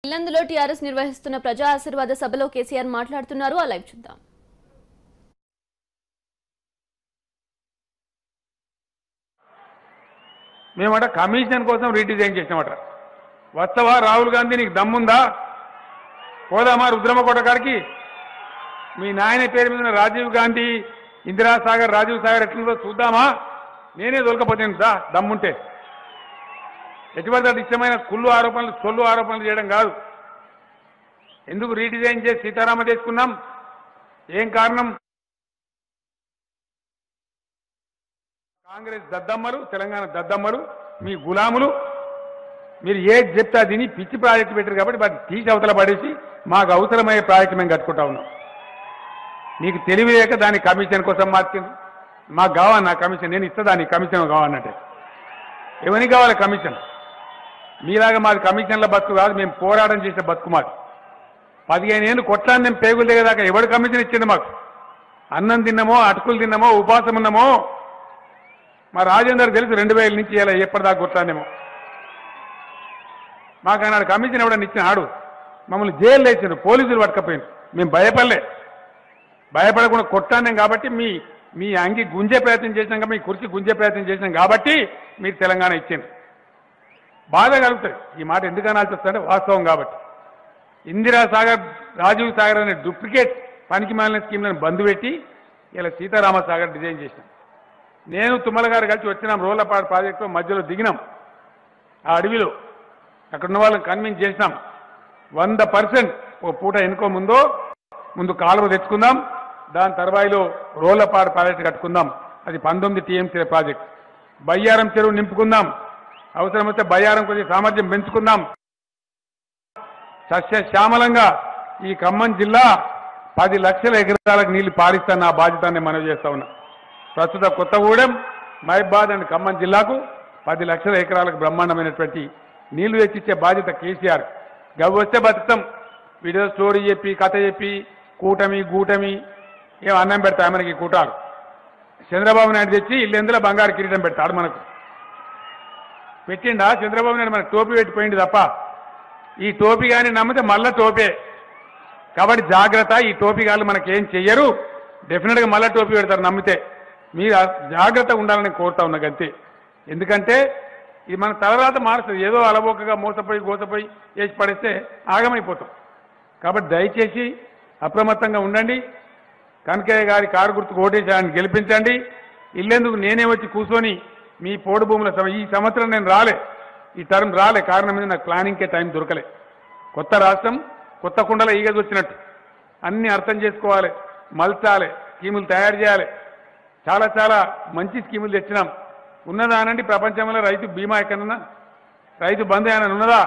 ఇల్లందులో TRS నిర్వహిస్తున్న ప్రజా ఆశీర్వాద సభలో కేసీఆర్ మాట్లాడుతున్నారు ఆ లైవ్ చూద్దాం మేమట కమిషన్ కోసం రీడిజైన్ చేసినామట వస్తవా రాహుల్ గాంధీ నీకు దమ్ముందా పోదామా రుద్రమకోట కాడికి మీ నాయన పేరు మీద ఉన్న రాజీవ్ గాంధీ ఇందిరాసాగర్ రాజీవ్ సాగర్ ఎట్లుందో చూద్దామా నేనే దొరకపోతాను దా దమ్ముంటే ఎటువంటి అటు ఇష్టమైన కుళ్ళు ఆరోపణలు సొల్లు ఆరోపణలు చేయడం కాదు ఎందుకు రీడిజైన్ చేసి సీతారామ చేసుకున్నాం ఏం కారణం కాంగ్రెస్ దద్దమ్మలు తెలంగాణ దద్దమ్మలు మీ గులాములు మీరు ఏది చెప్తా తిని పిచ్చి ప్రాజెక్టు పెట్టారు కాబట్టి వాటిని తీసి అవతల పడేసి మాకు అవసరమయ్యే ప్రాజెక్టు మేము కట్టుకుంటా ఉన్నాం నీకు తెలివి లేక దాని కమిషన్ కోసం మార్చింది మాకు కావాలి నా కమిషన్ నేను ఇస్తా దానికి కమిషన్ కావాలంటే ఎవరికి కావాలి కమిషన్ మీలాగా మాది కమిషన్ల బతుకు కాదు మేము పోరాటం చేసే బతుకు మాది పదిహేను ఏళ్ళు కొట్లాన్ని మేము పేగులు దిగేదాకా ఎవడు కమిషన్ ఇచ్చిండు మాకు అన్నం తిన్నామో అటుకులు తిన్నామో ఉపాసం ఉన్నామో మా రాజేందర్ తెలుసు రెండు వేల నుంచి ఇలా ఎప్పటిదాకా కొట్లానేమో మాకు ఆనాడు కమిషన్ ఎవడని ఇచ్చిన ఆడు మమ్మల్ని జైలు వేసిండు పోలీసులు పట్టుకపోయింది మేము భయపడలే భయపడకుండా కొట్టాను కాబట్టి మీ మీ అంగి గుంజే ప్రయత్నం చేసినాక మీ కుర్చీ గుంజే ప్రయత్నం చేసినాం కాబట్టి మీరు తెలంగాణ ఇచ్చింది బాధ కలుగుతుంది ఈ మాట ఎందుకు అనాల్సి వస్తుందంటే వాస్తవం కాబట్టి ఇందిరా సాగర్ రాజీవ్ సాగర్ అనే డూప్లికేట్ పనికి మాలిన స్కీమ్లను బంద్ పెట్టి ఇలా సీతారామ సాగర్ డిజైన్ చేసినాం నేను తుమ్మల గారు కలిసి వచ్చినాం రోలపాడు ప్రాజెక్టు మధ్యలో దిగినాం ఆ అడవిలో అక్కడ ఉన్న వాళ్ళని కన్విన్స్ చేసినాం వంద పర్సెంట్ ఓ పూట ఎన్నుకో ముందో ముందు కాలువ తెచ్చుకుందాం దాని తర్వాయిలో రోలపాడు ప్రాజెక్టు కట్టుకుందాం అది పంతొమ్మిది టీఎంసీ ప్రాజెక్ట్ బయ్యారం చెరువు నింపుకుందాం అవసరమైతే బయ్యారం కొద్ది సామర్థ్యం పెంచుకుందాం సస్యశ్యామలంగా ఈ ఖమ్మం జిల్లా పది లక్షల ఎకరాలకు నీళ్లు పారిస్తాను నా బాధ్యతని మనవి చేస్తా ఉన్నా ప్రస్తుత కొత్తగూడెం మహిబాద్ అండ్ ఖమ్మం జిల్లాకు పది లక్షల ఎకరాలకు బ్రహ్మాండమైనటువంటి నీళ్లు తెచ్చిచ్చే బాధ్యత కేసీఆర్ గవి వస్తే బతుకుతాం వీడియో స్టోరీ చెప్పి కథ చెప్పి కూటమి గూటమి ఏం అన్నం పెడతాయి మనకి ఈ కూటాలు చంద్రబాబు నాయుడు తెచ్చి ఇల్లెందులో బంగారు కిరీటం పెడతాడు మనకు పెట్టిండా చంద్రబాబు నాయుడు మనకు టోపీ పెట్టిపోయింది తప్ప ఈ టోపీ కానీ నమ్మితే మళ్ళా టోపే కాబట్టి జాగ్రత్త ఈ టోపీ గాళ్ళు మనకేం చెయ్యరు డెఫినెట్గా మళ్ళా టోపీ పెడతారు నమ్మితే మీరు ఆ జాగ్రత్తగా ఉండాలని కోరుతా ఉన్నా అంతే ఎందుకంటే ఇది మన తలరాత మారుస్తుంది ఏదో అలవోకగా మోసపోయి గోసపోయి వేసి పడేస్తే ఆగమైపోతాం కాబట్టి దయచేసి అప్రమత్తంగా ఉండండి కనకయ్య గారి కారు గుర్తుకు ఓటేసి ఆయన గెలిపించండి ఇల్లెందుకు నేనే వచ్చి కూర్చొని మీ పోడు భూముల సమ- ఈ సంవత్సరం నేను రాలే ఈ టర్మ్ రాలే కారణం మీద నాకు ప్లానింగ్కే టైం దొరకలే కొత్త రాష్ట్రం కొత్త కుండల ఈగది వచ్చినట్టు అన్ని అర్థం చేసుకోవాలి మలచాలి స్కీములు తయారు చేయాలి చాలా చాలా మంచి స్కీములు తెచ్చినాం ఉన్నదా అనండి ప్రపంచంలో రైతు బీమా ఎక్కడన్నా రైతు బంధు ఏమైనా ఉన్నదా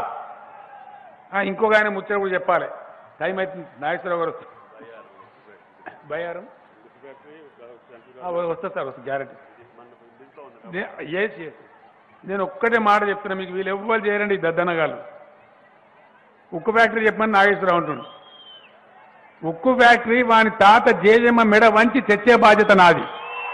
ఆ, ఇంకొక ఆయన ముచ్చట కూడా చెప్పాలి టైం అవుతుంది నాగేశ్వరరావు గారు వస్తారు బయ్యారం ఆ, వస్తా సార్ వస్తా గ్యారెంటీ ఎస్ ఎస్ నేను ఒక్కటే మాట చెప్తున్నా మీకు వీళ్ళు ఎవ్వరు చేయరండి ఈ దద్దనగాళ్ళు ఉక్కు ఫ్యాక్టరీ చెప్పమని నాగేశ్వరరావు అంటుండు ఉక్కు ఫ్యాక్టరీ వాని తాత జేజమ్మ మెడ వంచి తెచ్చే బాధ్యత నాది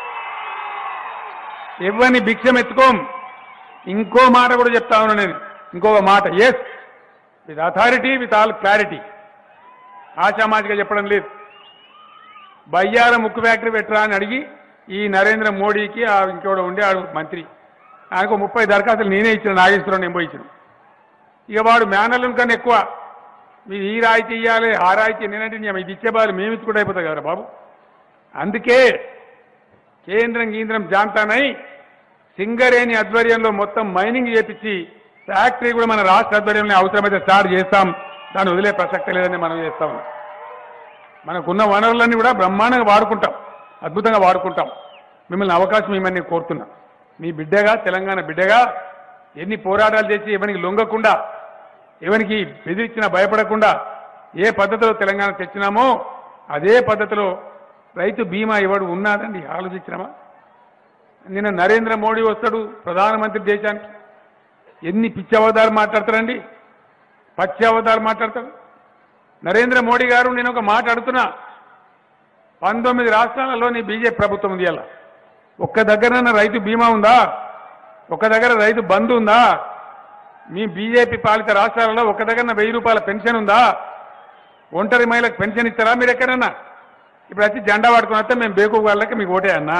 ఎవరిని భిక్షం ఎత్తుకోం ఇంకో మాట కూడా చెప్తా ఉన్నాను నేను ఇంకొక మాట yes with authority with all clarity ఆశామాజిగా చెప్పడం లేదు బయ్యారం ఉక్కు ఫ్యాక్టరీ పెట్టరా అని అడిగి ఈ నరేంద్ర మోడీకి ఆ ఇంకోడు ఉండే ఆడు మంత్రి ఆయనకు ముప్పై దరఖాస్తులు నేనే ఇచ్చిన నాగేశ్వరరావు నేను పోయి ఇచ్చిన ఇక వాడు మేనల్ని కన్నా ఎక్కువ మీరు ఈ రాయితీ ఇవ్వాలి ఆ రాయితీ నేనంటే నేను ఇది ఇచ్చే బాధలు మేము ఇచ్చుకుంటూ అయిపోతాం కదా బాబు అందుకే కేంద్రం కేంద్రం జాంతానై సింగరేణి ఆధ్వర్యంలో మొత్తం మైనింగ్ చేపించి ఫ్యాక్టరీ కూడా మన రాష్ట్ర ఆధ్వర్యంలో అవసరమైతే స్టార్ట్ చేస్తాం దాన్ని వదిలే ప్రసక్తి లేదని మనం చేస్తాం మనకున్న వనరులన్నీ కూడా బ్రహ్మాండంగా వాడుకుంటాం అద్భుతంగా వాడుకుంటాం మిమ్మల్ని అవకాశం ఇవ్వమని నేను కోరుతున్నా మీ బిడ్డగా తెలంగాణ బిడ్డగా ఎన్ని పోరాటాలు చేసి ఎవరికి లొంగకుండా ఎవరికి బెదిరించినా భయపడకుండా ఏ పద్ధతిలో తెలంగాణ తెచ్చినామో అదే పద్ధతిలో రైతు బీమా ఇవ్వడు ఉన్నాదండి ఆలోచించినామా నిన్న నరేంద్ర మోడీ వస్తాడు ప్రధానమంత్రి దేశానికి ఎన్ని పిచ్చి అవతాలు మాట్లాడతారండి పచ్చి అవతాలు మాట్లాడతాడు నరేంద్ర మోడీ గారు నేను ఒక మాట అడుగుతున్నా పంతొమ్మిది రాష్ట్రాలలో నీ బీజేపీ ప్రభుత్వం ఉంది అలా ఒక్క దగ్గర రైతు బీమా ఉందా ఒక్క దగ్గర రైతు బంధు ఉందా మీ బీజేపీ పాలిత రాష్ట్రాలలో ఒక దగ్గర వెయ్యి రూపాయల పెన్షన్ ఉందా ఒంటరి మహిళకు పెన్షన్ ఇస్తారా మీరు ఎక్కడన్నా ఇప్పుడు వచ్చి జెండా పట్టుకుని వస్తే మేము బేకు వాళ్ళకి మీకు ఓటే అన్నా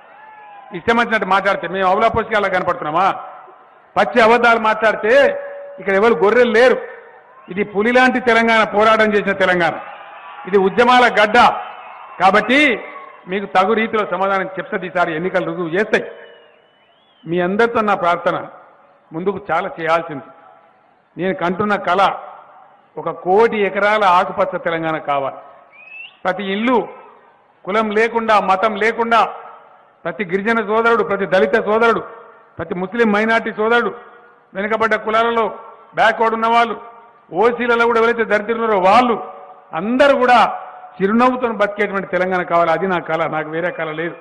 ఇష్టం వచ్చినట్టు మాట్లాడితే మేము అవలా పోషకాలా కనపడుతున్నామా పచ్చి అబద్ధాలు మాట్లాడితే ఇక్కడ ఎవరు గొర్రెలు లేరు ఇది పులి లాంటి తెలంగాణ పోరాటం చేసిన తెలంగాణ ఇది ఉద్యమాల గడ్డ కాబట్టి మీకు తగు రీతిలో సమాధానం చెప్తుంది ఈసారి ఎన్నికలు రుజువు చేస్తాయి మీ అందరితో నా ప్రార్థన ముందుకు చాలా చేయాల్సింది నేను కంటున్న కళ ఒక కోటి ఎకరాల ఆకుపచ్చ తెలంగాణ కావాలి ప్రతి ఇల్లు కులం లేకుండా మతం లేకుండా ప్రతి గిరిజన సోదరుడు ప్రతి దళిత సోదరుడు ప్రతి ముస్లిం మైనార్టీ సోదరుడు వెనుకబడ్డ కులాలలో బ్యాక్వర్డ్ ఉన్న వాళ్ళు ఓసీలలో కూడా ఎవరైతే దరిద్రున్నారో వాళ్ళు అందరూ కూడా చిరునవ్వుతో బతికేటువంటి తెలంగాణ కావాలి అది నా కళ నాకు వేరే కళ లేదు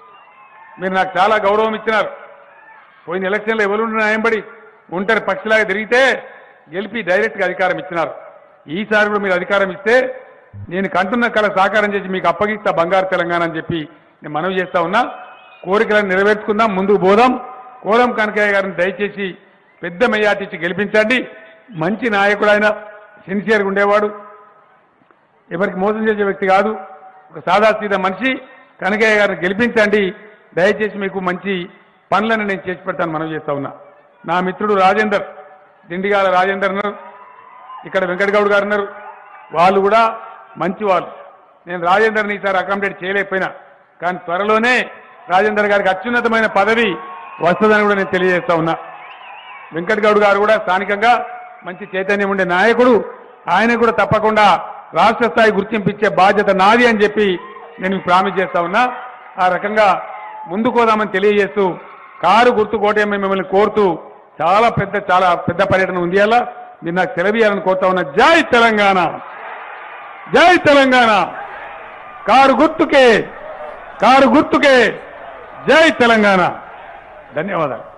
మీరు నాకు చాలా గౌరవం ఇచ్చినారు పోయిన ఎలక్షన్లో ఎవరు న్యాయంబడి ఒంటరి పక్షిలాగా తిరిగితే గెలిపి డైరెక్ట్గా అధికారం ఇచ్చినారు ఈసారి కూడా మీరు అధికారం ఇస్తే నేను కంటున్న కళ సాకారం చేసి మీకు అప్పగిస్తా బంగారు తెలంగాణ అని చెప్పి నేను మనవి చేస్తా ఉన్నా కోరికలను నెరవేర్చుకుందాం ముందుకు పోదాం కోరం కనకయ్య గారిని దయచేసి పెద్ద మెజార్టీ ఇచ్చి గెలిపించండి మంచి నాయకుడు ఆయన సిన్సియర్గా ఉండేవాడు ఎవరికి మోసం చేసే వ్యక్తి కాదు ఒక సాదాసీద మనిషి కనకయ్య గారిని గెలిపించండి దయచేసి మీకు మంచి పనులను నేను చేసి పెడతాను మనం చేస్తా ఉన్నా నా మిత్రుడు రాజేందర్ దిండిగాల రాజేందర్ ఉన్నారు ఇక్కడ వెంకటగౌడ్ గారు ఉన్నారు వాళ్ళు కూడా మంచి వాళ్ళు నేను రాజేందర్ని ఈసారి అకామిడేట్ చేయలేకపోయినా కానీ త్వరలోనే రాజేందర్ గారికి అత్యున్నతమైన పదవి వస్తుందని కూడా నేను తెలియజేస్తా ఉన్నా వెంకటగౌడ్ గారు కూడా స్థానికంగా మంచి చైతన్యం ఉండే నాయకుడు ఆయన కూడా తప్పకుండా రాష్ట్ర స్థాయి గుర్తింపు ఇచ్చే బాధ్యత నాది అని చెప్పి నేను మీకు ప్రామిస్ చేస్తా ఉన్నా ఆ రకంగా ముందుకు పోదామని తెలియజేస్తూ కారు గుర్తు కోటేమని మిమ్మల్ని కోరుతూ చాలా పెద్ద చాలా పెద్ద పర్యటన ఉంది అలా మీరు నాకు సెలవియాలని కోరుతా ఉన్నా జై తెలంగాణ జై తెలంగాణ కారు గుర్తుకే కారు గుర్తుకే జై తెలంగాణ ధన్యవాదాలు